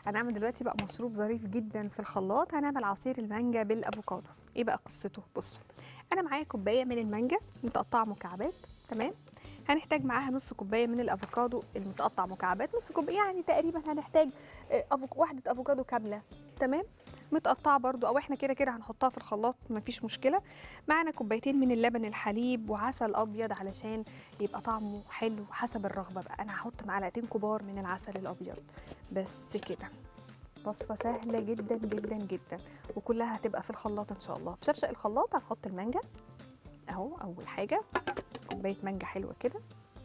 هنعمل دلوقتي بقى مشروب ظريف جدا في الخلاط هنعمل عصير المانجا بالافوكادو ايه بقى قصته بصوا انا معايا كوبايه من المانجا متقطعه مكعبات تمام هنحتاج معاها نص كوبايه من الافوكادو المتقطع مكعبات نص كوبايه يعني تقريبا هنحتاج آه، أفوك... واحده افوكادو كامله تمام متقطعه برضو او احنا كده كده هنحطها في الخلاط مفيش مشكله معانا كوبايتين من اللبن الحليب وعسل ابيض علشان يبقى طعمه حلو حسب الرغبه بقى انا هحط معلقتين كبار من العسل الابيض بس كده وصفه سهله جدا جدا جدا وكلها هتبقى في الخلاط ان شاء الله بشرشق الخلاط هنحط المانجا اهو اول حاجه كوبايه مانجا حلوه كده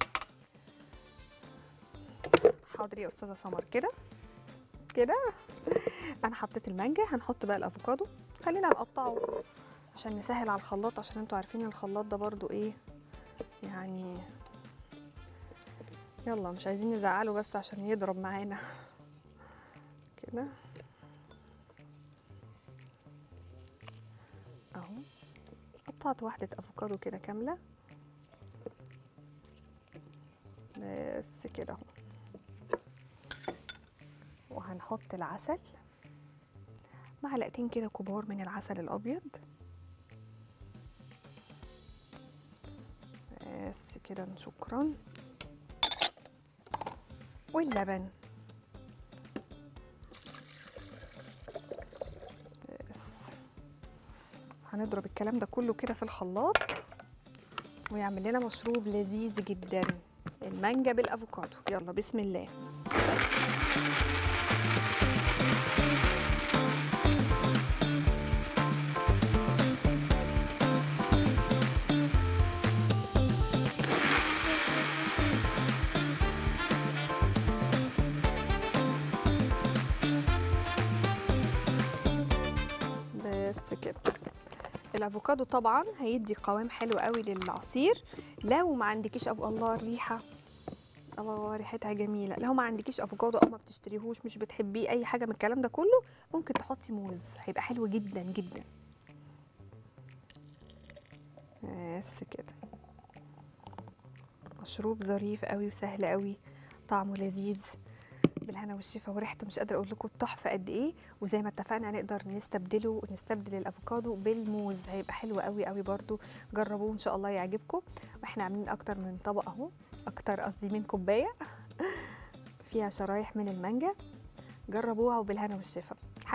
حاضر يا استاذه سمر كده كده انا حطيت المانجا هنحط بقى الافوكادو خلينا نقطعه عشان نسهل على الخلاط عشان انتوا عارفين الخلاط ده برضو ايه يعني يلا مش عايزين نزعله بس عشان يضرب معانا كده اهو قطعت واحدة افوكادو كده كاملة بس كده اهو وهنحط العسل معلقتين كده كبار من العسل الابيض بس كده شكرا واللبن بس هنضرب الكلام ده كله كده في الخلاط ويعمل لنا مشروب لذيذ جدا المانجا بالافوكادو يلا بسم الله بس كده الافوكادو طبعا هيدي قوام حلو قوي للعصير لو ما عندكيش أبو الله الريحه الله ريحتها جميله لو ما عندكيش افوكادو او ما بتشتريهوش مش بتحبيه اي حاجه من الكلام ده كله ممكن تحطي موز هيبقى حلو جدا جدا بس كده مشروب ظريف قوي وسهل قوي طعمه لذيذ بالهنا والشفا وريحته مش قادره اقول لكم تحفه قد ايه وزي ما اتفقنا نقدر نستبدله ونستبدل الافوكادو بالموز هيبقى حلو قوي قوي برضو جربوه ان شاء الله يعجبكم واحنا عاملين اكتر من طبق اهو اكتر قصدي من كوبايه فيها شرايح من المانجا جربوها وبالهنا والشفا